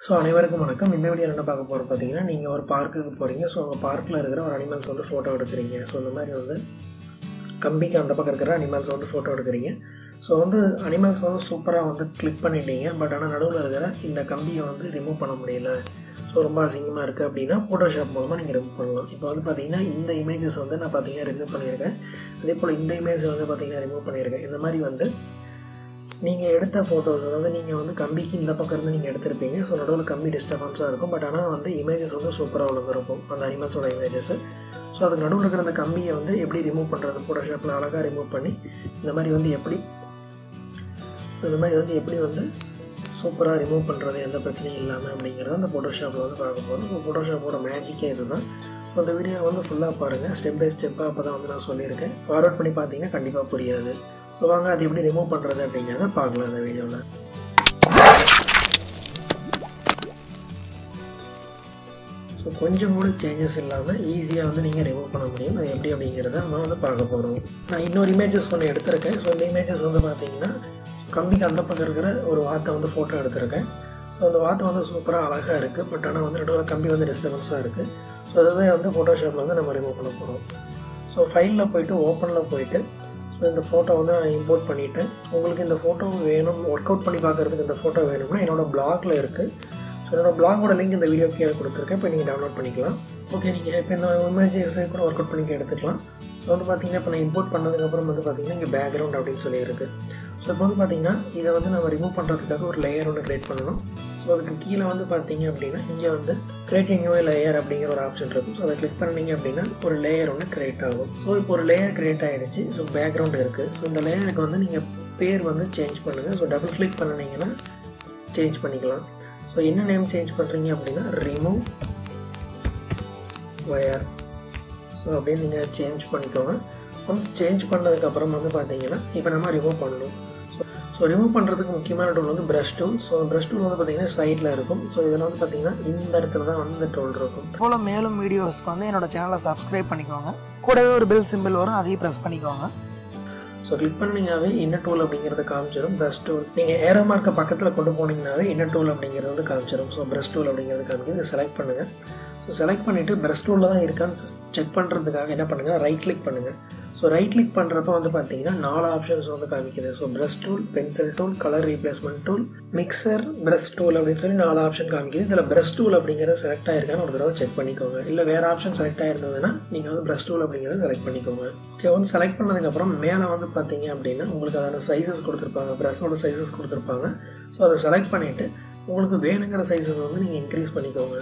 so அனைவருக்கும் வணக்கம் இந்த வீடியோ என்ன பார்க்க போகிறோம் பார்த்தீங்கன்னா நீங்கள் ஒரு பார்க்குக்கு போகிறீங்க ஸோ உங்கள் பார்க்கில் இருக்கிற ஒரு அனிமல்ஸ் வந்து ஃபோட்டோ எடுக்கிறீங்க ஸோ இந்த மாதிரி வந்து கம்பிக்கு அந்த பக்கம் இருக்கிற அனிமல்ஸ் வந்து ஃபோட்டோ எடுக்கிறீங்க ஸோ வந்து அனிமல்ஸ் வந்து சூப்பராக வந்து கிளிக் பண்ணிட்டீங்க பட் ஆனால் நடுவில் இருக்கிற இந்த கம்பியை வந்து ரிமூவ் பண்ண முடியல ஸோ ரொம்ப அசிங்கமாக இருக்குது அப்படின்னா ஃபோட்டோஷாப் மூலமாக நீங்கள் ரிமூவ் பண்ணலாம் இப்போ வந்து பார்த்தீங்கன்னா இந்த இமேஜஸ் வந்து நான் பார்த்தீங்கன்னா ரிமூவ் பண்ணியிருக்கேன் அதே போல் இந்த இமேஜ் வந்து பார்த்தீங்கன்னா ரிமூவ் பண்ணியிருக்கேன் இந்த மாதிரி வந்து நீங்கள் எடுத்த ஃபோட்டோஸ் அதாவது நீங்கள் வந்து கம்பிக்கு இந்த பக்கம் இருந்து நீங்கள் எடுத்திருப்பீங்க ஸோ நடுவில் கம்பி டிஸ்டர்பன்ஸாக இருக்கும் பட் ஆனால் வந்து இமேஜஸ் வந்து சூப்பராக விழுந்திருக்கும் அந்த அனிமல்ஸோட இமேஜஸ் ஸோ அதுக்கு நடுவில் இருக்கிற அந்த கம்பியை வந்து எப்படி ரிமூவ் பண்ணுறது ஃபோட்டோஷாப்பில் அழகாக ரிமூவ் பண்ணி இந்த மாதிரி வந்து எப்படி இந்த மாதிரி வந்து எப்படி வந்து சூப்பராக ரிமூவ் பண்ணுறது எந்த பிரச்சனையும் இல்லாமல் அப்படிங்கிறத அந்த ஃபோட்டோஷாப்பில் வந்து பார்க்க போகிறோம் இப்போ ஃபோட்டோஷாப்போட மேஜிக்கே இதுதான் ஸோ அந்த வீடியோ வந்து ஃபுல்லாக பாருங்கள் ஸ்டெப் பை ஸ்டெப்பாக அப்போ தான் வந்து நான் சொல்லியிருக்கேன் ஃபார்வர்ட் பண்ணி பார்த்தீங்கன்னா கண்டிப்பாக புரியாது ஸோ வாங்க அது எப்படி ரிமூவ் பண்ணுறது அப்படிங்கிறத பார்க்கலாம் அந்த வீடியோவில் ஸோ கொஞ்சம் கூட சேஞ்சஸ் இல்லாமல் ஈஸியாக வந்து நீங்கள் ரிமூவ் பண்ண முடியும் அது எப்படி அப்படிங்கிறத நம்ம வந்து பார்க்க போகிறோம் நான் இன்னொரு இமேஜஸ் ஒன்று எடுத்திருக்கேன் ஸோ இந்த இமேஜஸ் வந்து பார்த்தீங்கன்னா கம்பிக்கு அந்த பக்கம் இருக்கிற ஒரு வாத்தை வந்து ஃபோட்டோ எடுத்திருக்கேன் ஸோ அந்த வாத்து வந்து சூப்பராக அழகாக இருக்குது பட் ஆனால் வந்து நடுவில் கம்பி வந்து டிஸ்டர்பன்ஸாக இருக்குது ஸோ அதுவே வந்து ஃபோட்டோஷாப்பில் வந்து நம்ம ரிமூவ் பண்ண போகிறோம் ஸோ ஃபைலில் போயிட்டு ஓப்பனில் போயிட்டு ஸோ இந்த ஃபோட்டோ வந்து நான் இம்போர்ட் பண்ணிவிட்டேன் உங்களுக்கு இந்த ஃபோட்டோ வேணும் ஒர்க் அவுட் பண்ணி பார்க்குறதுக்கு இந்த ஃபோட்டோ வேணும்னா என்னோடய பிளாகில் இருக்குது ஸோ என்னோடய பிளாகோட லிங்க் இந்த வீடியோ கீழே கொடுத்துருக்கேன் இப்போ நீங்கள் டவுன்லோட் பண்ணிக்கலாம் ஓகே நீங்கள் இப்போ இந்த இமேஜ் எக்ஸைஸ் கூட ஒர்க் அவுட் பண்ணி எடுத்துக்கலாம் ஸோ வந்து பார்த்தீங்கன்னா இப்போ நான் இம்போர்ட் பண்ணதுக்கப்புறம் வந்து பார்த்தீங்கன்னா இங்கே பேக்ரவுண்ட் அப்படின்னு சொல்லி இருக்குது ஸோ இப்போ வந்து பார்த்தீங்கன்னா இதை வந்து நம்ம ரிமூவ் பண்ணுறதுக்காக ஒரு லேயர் ஒன்று க்ரியேட் பண்ணணும் ஸோ அதுக்கு கீழே வந்து பார்த்தீங்க அப்படின்னா இங்கே வந்து கிரியேட்டிங் நியூ லேயர் அப்படிங்கிற ஒரு ஆப்ஷன் இருக்கும் ஸோ அதை கிளிக் பண்ணீங்க அப்படின்னா ஒரு லேயர் ஒன்று கிரியேட் ஆகும் ஸோ இப்போ ஒரு லேயர் கிரியேட் ஆகிடுச்சு ஸோ பேக்ரவுண்ட் இருக்குது ஸோ இந்த லேயருக்கு வந்து நீங்கள் பேர் வந்து சேஞ்ச் பண்ணுங்கள் ஸோ டபுள் கிளிக் பண்ணினீங்கன்னா சேஞ்ச் பண்ணிக்கலாம் ஸோ என்ன நேம் சேஞ்ச் பண்ணுறீங்க அப்படின்னா ரிமூவ் ஒயர் ஸோ அப்படின்னு நீங்கள் சேஞ்ச் பண்ணிக்கோங்க ஒன்ஸ் சேஞ்ச் பண்ணதுக்கப்புறம் வந்து பார்த்தீங்கன்னா இப்போ நம்ம ரிமூவ் பண்ணணும் ஸோ ரிமூவ் பண்ணுறதுக்கு முக்கியமான டூல் வந்து brush tool so brush tool வந்து பார்த்தீங்கன்னா சைடில் இருக்கும் ஸோ இதில் வந்து பார்த்தீங்கன்னா இந்த இடத்துல தான் வந்து இந்த டூல் இருக்கும் போல் மேலும் வீடியோஸ்க்கு வந்து என்னோட சேனலை சப்ஸ்கிரைப் பண்ணிக்கோங்க கூடவே ஒரு பெல் சிம்பிள் வரும் அதையும் ப்ரெஸ் பண்ணிக்கோங்க ஸோ கிளிக் பண்ணிங்கனாவே என்ன டூல் அப்படிங்கிறத காமிச்சிடும் ப்ரஷ் டூல் நீங்கள் ஏரோ மார்க்கை பக்கத்தில் கொண்டு போனீங்கனாவே என்ன டூல் அப்படிங்கிறது வந்து காமிச்சிடும் ஸோ ப்ரஷ் டூல் அப்படிங்கிறது காமிக்குது இதை செலக்ட் பண்ணுங்கள் ஸோ செலக்ட் பண்ணிவிட்டு ப்ரஷ் டூலில் தான் இருக்கான்னு செக் பண்ணுறதுக்காக என்ன பண்ணுங்கள் ரைட் கிளிக் பண்ணுங்கள் ஸோ ரைட் கிளிக் பண்ணுறப்ப வந்து பார்த்தீங்கன்னா நாலு ஆப்ஷன்ஸ் வந்து காமிக்குது so brush tool pencil tool colour replacement tool mixer brush tool அப்படின்னு சொல்லி நாலு ஆப்ஷன் காமிக்குது இதில் ப்ரஷ் டூல் அப்படிங்கிறது செலக்ட் ஆயிருக்கான்னு ஒரு தடவை செக் பண்ணிக்கோங்க இல்லை வேறு ஆப்ஷன் செலக்ட் ஆயிருந்ததுன்னா நீங்கள் வந்து ப்ரஷ் டூல் அப்படிங்கிறத செலக்ட் பண்ணிக்கோங்க ஓகே வந்து செலக்ட் பண்ணதுக்கப்புறம் மேலே வந்து பார்த்தீங்க அப்படின்னா உங்களுக்கு அதான சைஸஸ் கொடுத்துருப்பாங்க ப்ரஷோட சைஸஸ் கொடுத்துருப்பாங்க ஸோ அதை செலக்ட் பண்ணிவிட்டு உங்களுக்கு வேணுங்கிற சைஸஸ் வந்து நீங்கள் இன்க்ரீஸ் பண்ணிக்கோங்க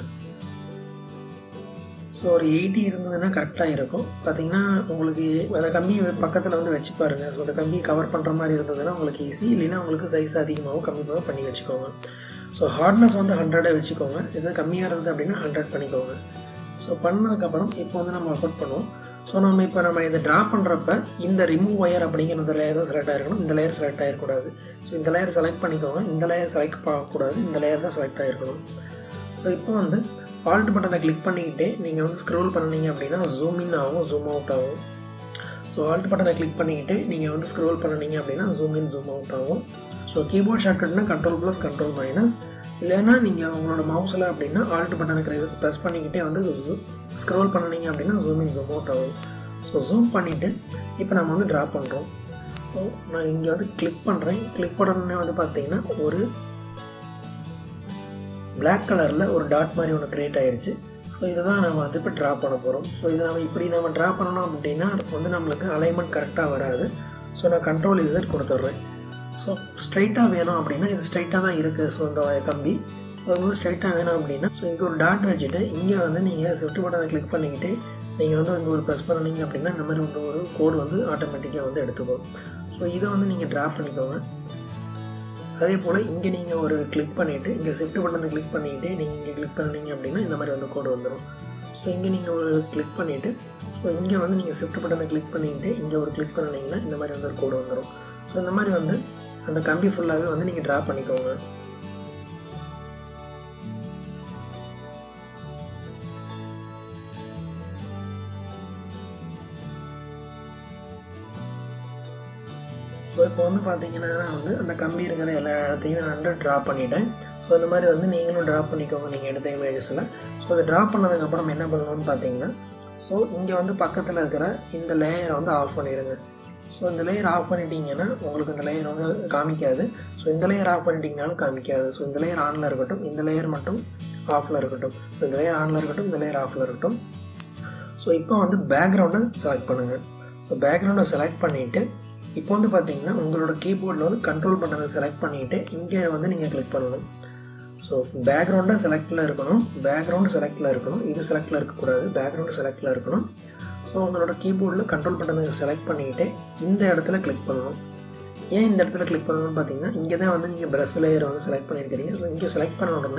ஸோ ஒரு எயிட்டி இருந்ததுன்னா கரெக்டாக இருக்கும் பார்த்தீங்கன்னா உங்களுக்கு அந்த கம்பி பக்கத்தில் வந்து வச்சு பாருங்கள் ஸோ அந்த கம்பி கவர் பண்ணுற மாதிரி இருந்ததுன்னா உங்களுக்கு ஈஸி இல்லைன்னா உங்களுக்கு சைஸ் அதிகமாகவும் கம்மியாகவும் பண்ணி வச்சுக்கோங்க ஸோ ஹார்ட்னஸ் வந்து ஹண்ட்ரடே வச்சுக்கோங்க இது கம்மியாக இருந்தது அப்படின்னா ஹண்ட்ரட் பண்ணிக்கோங்க ஸோ பண்ணதுக்கப்புறம் இப்போ வந்து நம்ம ஒர்க் அவுட் பண்ணுவோம் ஸோ நம்ம இப்போ நம்ம இதை ட்ரா பண்ணுறப்ப இந்த ரிமூவ் ஒயர் அப்படிங்கிற இந்த லேயர் தான் செலக்ட் ஆகிருக்கணும் இந்த லேயர் செலக்ட் ஆகிருக்கூடாது ஸோ இந்த லேயர் செலக்ட் பண்ணிக்கோங்க இந்த லேயர் செலக்ட் பண்ணக்கூடாது இந்த லேயர் தான் செலக்ட் ஆகிருக்கணும் ஸோ இப்போ வந்து ஆல்ட் பட்டனை கிளிக் பண்ணிக்கிட்டே நீங்கள் வந்து ஸ்க்ரோல் பண்ணீங்க அப்படின்னா ஜூம் இன் ஆகும் ஜூம் அவுட் ஆகும் ஸோ ஆல்ட் பட்டனை கிளிக் பண்ணிக்கிட்டு நீங்கள் வந்து ஸ்க்ரோல் பண்ணீங்க அப்படின்னா ஜூம் இன் ஜூம் அவுட் ஆகும் ஸோ கீபோர்ட் ஷார்ட்கட்னா கண்ட்ரோல் ப்ளஸ் கண்ட்ரோல் மைனஸ் இல்லைன்னா நீங்கள் உங்களோட மவுஸில் அப்படின்னா ஆல்ட் பட்டனை ப்ரெஸ் பண்ணிக்கிட்டே வந்து ஸ்க்ரோல் பண்ணீங்க அப்படின்னா ஜூம் இன் ஜூம் அவுட் ஆகும் ஸோ ஜூம் பண்ணிவிட்டு இப்போ நம்ம வந்து ட்ரா பண்ணுறோம் ஸோ நான் இங்கே வந்து கிளிக் பண்ணுறேன் கிளிக் பண்ணணுன்னே வந்து பார்த்தீங்கன்னா ஒரு பிளாக் கலரில் ஒரு டாட் மாதிரி ஒன்று க்ரியேட் ஆகிடுச்சு ஸோ இதை தான் நம்ம வந்து இப்போ ட்ரா பண்ண போகிறோம் ஸோ இதை நம்ம இப்படி நம்ம ட்ரா பண்ணணும் அப்படின்னா வந்து நம்மளுக்கு அலைன்மெண்ட் கரெக்டாக வராது ஸோ நான் கண்ட்ரோல் இசட் கொடுத்துட்றேன் ஸோ ஸ்ட்ரைட்டாக வேணும் அப்படின்னா இது ஸ்ட்ரைட்டாக தான் இருக்குது ஸோ இந்த கம்பி அது வந்து ஸ்ட்ரைட்டாக வேணும் அப்படின்னா ஸோ இங்கே ஒரு டாட் வச்சுட்டு இங்கே வந்து நீங்கள் ஸ்விஃப்ட் பட்டனை கிளிக் பண்ணிக்கிட்டு நீங்கள் வந்து இங்கே ஒரு ப்ரெஸ் பண்ணிங்க அப்படின்னா இந்த மாதிரி வந்து ஒரு கோடு வந்து ஆட்டோமேட்டிக்காக வந்து எடுத்துக்கும் ஸோ இதை வந்து நீங்கள் ட்ரா பண்ணிக்கோங்க அதே போல் இங்கே நீங்கள் ஒரு கிளிக் பண்ணிவிட்டு இங்கே ஷிஃப்ட் பட்டனை கிளிக் பண்ணிவிட்டு நீங்கள் இங்கே கிளிக் பண்ணீங்க அப்படின்னா இந்த மாதிரி வந்து கோடு வந்துடும் ஸோ இங்கே நீங்கள் ஒரு கிளிக் பண்ணிவிட்டு ஸோ இங்கே வந்து நீங்கள் ஷிஃப்ட் பட்டனை கிளிக் பண்ணிவிட்டு இங்கே ஒரு கிளிக் பண்ணிங்கன்னா இந்த மாதிரி வந்து ஒரு கோடு வந்துடும் ஸோ இந்த மாதிரி வந்து அந்த கம்பி ஃபுல்லாகவே வந்து நீங்கள் ட்ரா பண்ணிக்கோங்க ஸோ இப்போ வந்து பார்த்தீங்கன்னா நான் வந்து அந்த கம்பி இருக்கிற எல்லா இடத்தையும் நான் வந்து ட்ரா பண்ணிட்டேன் ஸோ இந்த மாதிரி வந்து நீங்களும் ட்ரா பண்ணிக்கோங்க நீங்கள் எடுத்த இமேஜஸில் ஸோ அதை ட்ரா பண்ணதுக்கப்புறம் என்ன பண்ணணும்னு பார்த்தீங்கன்னா ஸோ இங்கே வந்து பக்கத்தில் இருக்கிற இந்த லேயரை வந்து ஆஃப் பண்ணிடுங்க ஸோ இந்த லேயர் ஆஃப் பண்ணிட்டீங்கன்னா உங்களுக்கு இந்த லேயர் வந்து காமிக்காது ஸோ இந்த லேயர் ஆஃப் பண்ணிட்டீங்கனாலும் காமிக்காது ஸோ இந்த லேயர் ஆனில் இருக்கட்டும் இந்த லேயர் மட்டும் ஆஃபில் இருக்கட்டும் ஸோ இந்த லேயர் ஆனில் இருக்கட்டும் இந்த லேயர் ஆஃபில் இருக்கட்டும் ஸோ இப்போ வந்து பேக்ரவுண்டை செலக்ட் பண்ணுங்கள் ஸோ பேக்ரவுண்டை செலக்ட் பண்ணிவிட்டு இப்போ வந்து பார்த்தீங்கன்னா உங்களோட கீபோர்டில் வந்து கண்ட்ரோல் பட்டனை செலக்ட் பண்ணிவிட்டு இங்கே வந்து நீங்கள் கிளிக் பண்ணணும் ஸோ பேக்ரவுண்டாக செலக்டில் இருக்கணும் பேக்ரவுண்டு செலக்டில் இருக்கணும் இது செலக்டில் இருக்கக்கூடாது பேக்ரவுண்டு செலக்டில் இருக்கணும் ஸோ உங்களோட கீபோர்டில் கண்ட்ரோல் பட்டனை செலக்ட் பண்ணிவிட்டு இந்த இடத்துல கிளிக் பண்ணணும் ஏன் இந்த இடத்துல கிளிக் பண்ணணும்னு பார்த்தீங்கன்னா இங்கே தான் வந்து நீங்கள் ப்ரெஸ் லேயர் வந்து செலக்ட் பண்ணியிருக்கிறீங்க ஸோ இங்கே செலக்ட் பண்ண உடனே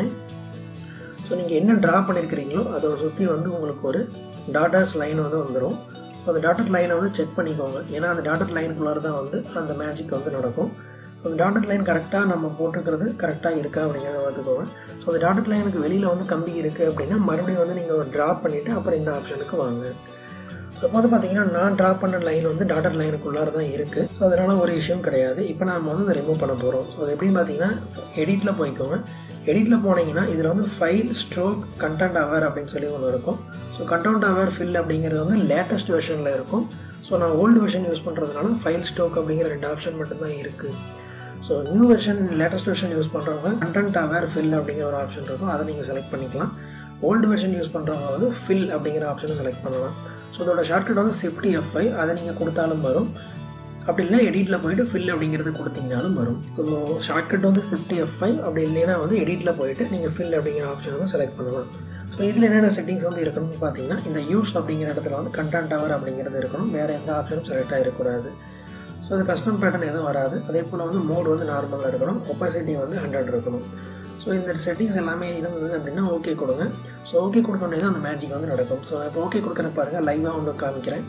ஸோ நீங்கள் என்ன ட்ரா பண்ணியிருக்கிறீங்களோ அதை சுற்றி வந்து உங்களுக்கு ஒரு டாட்டாஸ் லைன் வந்து வந்துடும் ஸோ அந்த டாட்டட் லைனை வந்து செக் பண்ணிக்கோங்க ஏன்னா அந்த டாட்டட் லைனுக்குள்ளார தான் வந்து அந்த மேஜிக் வந்து நடக்கும் ஸோ அந்த டாட்டட் லைன் கரெக்டாக நம்ம போட்டிருக்கிறது கரெக்டாக இருக்கா அப்படிங்கிறத பார்த்துக்கோங்க ஸோ அந்த டாட்டட் லைனுக்கு வெளியில் வந்து கம்பி இருக்குது அப்படின்னா மறுபடியும் வந்து நீங்கள் ட்ரா பண்ணிவிட்டு அப்புறம் இந்த ஆப்ஷனுக்கு வாங்க ஸோ இப்போ வந்து பார்த்தீங்கன்னா நான் ட்ரா பண்ண லைன் வந்து டாட்டட் லைனுக்குள்ளார தான் இருக்குது ஸோ அதனால் ஒரு விஷயம் கிடையாது இப்போ நம்ம வந்து அதை ரிமூவ் பண்ண போகிறோம் ஸோ அது எப்படின்னு பார்த்தீங்கன்னா எடிட்டில் போய்க்கோங்க எடிட்டில் போனீங்கன்னா இதில் வந்து ஃபைல் ஸ்ட்ரோக் கண்டென்ட் அவர் அப்படின்னு சொல்லி ஒன்று இருக்கும் ஸோ கண்டென்ட் அவர் ஃபில் அப்படிங்கிறது வந்து லேட்டஸ்ட் வெர்ஷனில் இருக்கும் ஸோ நான் ஓல்டு வெர்ஷன் யூஸ் பண்ணுறதுனால ஃபைல் ஸ்ட்ரோக் அப்படிங்கிற ரெண்டு ஆப்ஷன் மட்டும்தான் இருக்குது so new version latest version use பண்ணுறவங்க கண்டென்ட் அவேர் ஃபில் அப்படிங்கிற ஒரு ஆப்ஷன் இருக்கும் அதை நீங்கள் செலக்ட் பண்ணிக்கலாம் ஓல்டு வெர்ஷன் யூஸ் பண்ணுறவங்க வந்து ஃபில் அப்படிங்கிற ஆப்ஷனை செலக்ட் பண்ணலாம் ஸோ இதோட ஷார்ட்கட் வந்து சிஃப்டி எஃப்ஐ அதை நீங்கள் கொடுத்தாலும் வரும் அப்படி இல்லை எடிட்டில் போயிட்டு ஃபில் அப்படிங்கிறது கொடுத்தீங்கனாலும் வரும் ஸோ ஷார்ட்கட் வந்து சிஃப்டி எஃப்ஐ அப்படி இல்லைன்னா வந்து எடிட்டில் போயிட்டு நீங்கள் ஃபில் அப்படிங்கிற ஆப்ஷன் வந்து செலக்ட் பண்ணலாம் ஸோ இதில் என்னென்ன செட்டிங்ஸ் வந்து இருக்கணும்னு பார்த்தீங்கன்னா இந்த யூஸ் அப்படிங்கிற இடத்துல வந்து கண்டென்ட் அவர் அப்படிங்கிறது இருக்கணும் வேறு எந்த ஆப்ஷனும் செலக்ட் ஆகிருக்கூடாது ஸோ அது கஸ்டம் பேட்டர்ன் எதுவும் வராது அதே போல் வந்து மோட் வந்து நார்மலாக இருக்கணும் ஒப்பாசிட்டி வந்து ஹண்ட்ரட் இருக்கணும் ஸோ இந்த செட்டிங்ஸ் எல்லாமே இருந்தது அப்படின்னா ஓகே கொடுங்க ஸோ ஓகே கொடுத்தோடனே தான் அந்த மேஜிக் வந்து நடக்கும் ஸோ இப்போ ஓகே கொடுக்குற பாருங்கள் லைவாக வந்து காமிக்கிறேன்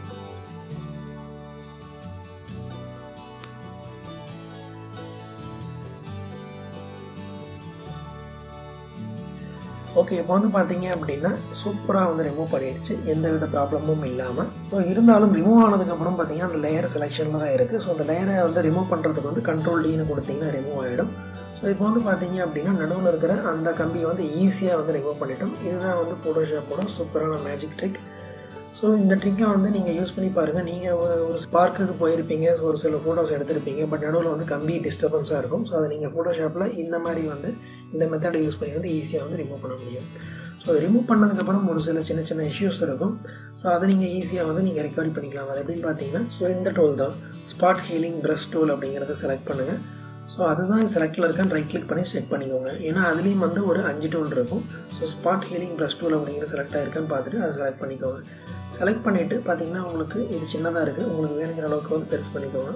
ஓகே இப்போ வந்து பார்த்தீங்க அப்படின்னா சூப்பராக வந்து ரிமூவ் பண்ணிடுச்சு எந்த வித ப்ராப்ளமும் இல்லாமல் ஸோ இருந்தாலும் ரிமூவ் ஆனதுக்கப்புறம் பார்த்தீங்கன்னா அந்த லேயர் செலெக்ஷனில் தான் இருக்குது ஸோ அந்த லேயரை வந்து ரிமூவ் பண்ணுறதுக்கு வந்து கண்ட்ரோல் டீனு கொடுத்தீங்கன்னா ரிமூவ் ஆகிடும் ஸோ இப்போ வந்து பார்த்தீங்க அப்படின்னா நடுவில் இருக்கிற அந்த கம்பியை வந்து ஈஸியாக வந்து ரிமூவ் பண்ணிட்டோம் இதுதான் வந்து ஃபோட்டோஷாப்போட சூப்பரான மேஜிக் ட்ரிக் ஸோ இந்த ட்ரிக்கை வந்து நீங்கள் யூஸ் பண்ணி பாருங்கள் நீங்கள் ஒரு ஒரு ஸ்பார்க்குக்கு போயிருப்பீங்க ஒரு சில ஃபோட்டோஸ் எடுத்திருப்பீங்க பட் நடுவில் வந்து கம்பி டிஸ்டர்பன்ஸாக இருக்கும் ஸோ அதை நீங்கள் ஃபோட்டோஷாப்பில் இந்த மாதிரி வந்து இந்த மெத்தடை யூஸ் பண்ணி வந்து ஈஸியாக வந்து ரிமூவ் பண்ண முடியும் ஸோ ரிமூவ் பண்ணதுக்கப்புறம் ஒரு சில சின்ன சின்ன இஷ்யூஸ் இருக்கும் ஸோ அதை நீங்கள் ஈஸியாக வந்து நீங்கள் ரெக்கவரி பண்ணிக்கலாம் அது எப்படின்னு பார்த்தீங்கன்னா ஸோ இந்த டூல் தான் ஸ்பாட் ஹீலிங் ப்ரஷ் டூல் அப்படிங்கிறத செலக்ட் பண்ணுங்கள் ஸோ அதுதான் செலக்டில் இருக்கான்னு ரைட் கிளிக் பண்ணி செக் பண்ணிக்கோங்க ஏன்னா அதுலேயும் வந்து ஒரு அஞ்சு டூல் இருக்கும் so spot healing brush tool அப்படிங்கிற செலக்ட் ஆகிருக்கான்னு பார்த்துட்டு அதை செலக்ட் பண்ணிக்கோங்க செலக்ட் பண்ணிவிட்டு பார்த்தீங்கன்னா உங்களுக்கு இது சின்னதாக இருக்குது உங்களுக்கு வேணுங்கிற அளவுக்கு வந்து பெருசு பண்ணிக்கோங்க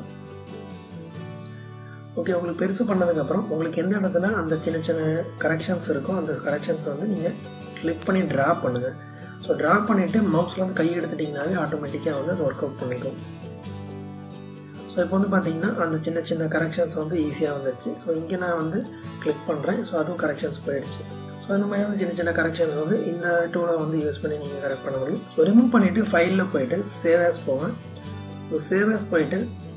ஓகே உங்களுக்கு பெருசு பண்ணதுக்கப்புறம் உங்களுக்கு எந்த இடத்துல அந்த சின்ன சின்ன கரெக்ஷன்ஸ் இருக்கோ அந்த கரெக்ஷன்ஸ் வந்து நீங்கள் கிளிக் பண்ணி ட்ரா பண்ணுங்கள் ஸோ ட்ரா பண்ணிவிட்டு மவுஸில் வந்து கை எடுத்துட்டிங்கனாலே ஆட்டோமேட்டிக்காக வந்து அது ஒர்க் அவுட் பண்ணிக்கும் ஸோ இப்போ வந்து பார்த்தீங்கன்னா அந்த சின்ன சின்ன கரெக்ஷன்ஸ் வந்து ஈஸியாக வந்துடுச்சு ஸோ இங்கே நான் வந்து கிளிக் பண்ணுறேன் ஸோ அதுவும் கரெக்ஷன்ஸ் போயிடுச்சு ஸோ இந்த மாதிரி வந்து சின்ன சின்ன கரெக்ஷன்ஸ் வந்து இந்த டூலை வந்து யூஸ் பண்ணி நீங்கள் கரெக்ட் பண்ண முடியும் ஸோ ரிமூவ் பண்ணிவிட்டு ஃபைலில் போயிட்டு சேவ் போங்க ஸோ சேவ் போயிட்டு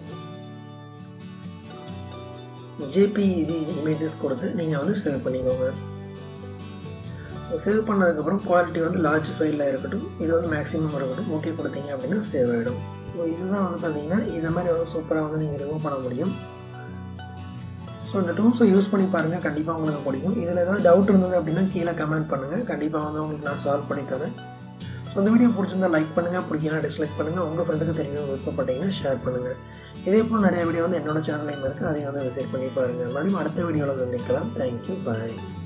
ஜேபிஇஜி இமேஜஸ் கொடுத்து நீங்கள் வந்து சேவ் பண்ணிக்கோங்க ஸோ சேவ் பண்ணதுக்கப்புறம் குவாலிட்டி வந்து லார்ஜ் ஃபைலில் இருக்கட்டும் இது வந்து மேக்ஸிமம் இருக்கட்டும் ஓகே கொடுத்தீங்க அப்படின்னா சேவ் ஆகிடும் ஸோ இதுதான் வந்து பார்த்தீங்கன்னா இந்த மாதிரி வந்து சூப்பராக வந்து நீங்கள் ரிமூவ் பண்ண முடியும் ஸோ இந்த டூல்ஸை யூஸ் பண்ணி பாருங்கள் கண்டிப்பாக உங்களுக்கு பிடிக்கும் இதில் ஏதாவது டவுட் இருந்தது அப்படின்னா கீழே கமெண்ட் பண்ணுங்கள் கண்டிப்பாக வந்து உங்களுக்கு நான் சால்வ் பண்ணி தரேன் ஸோ இந்த வீடியோ பிடிச்சிருந்தா லைக் பண்ணுங்கள் பிடிக்கலாம் டிஸ்லைக் பண்ணுங்கள் உங்கள் ஃப்ரெண்டுக்கு தெரியும் விருப்பப்பட்டீங்கன்னா ஷேர் பண்ணுங்கள் இதே போல் நிறைய வீடியோ வந்து என்னோட சேனல்லையும் இருக்குது அதையும் வந்து விசிட் பண்ணி பாருங்கள் மறுபடியும் அடுத்த வீடியோவில் சந்திக்கலாம் தேங்க்யூ பாய்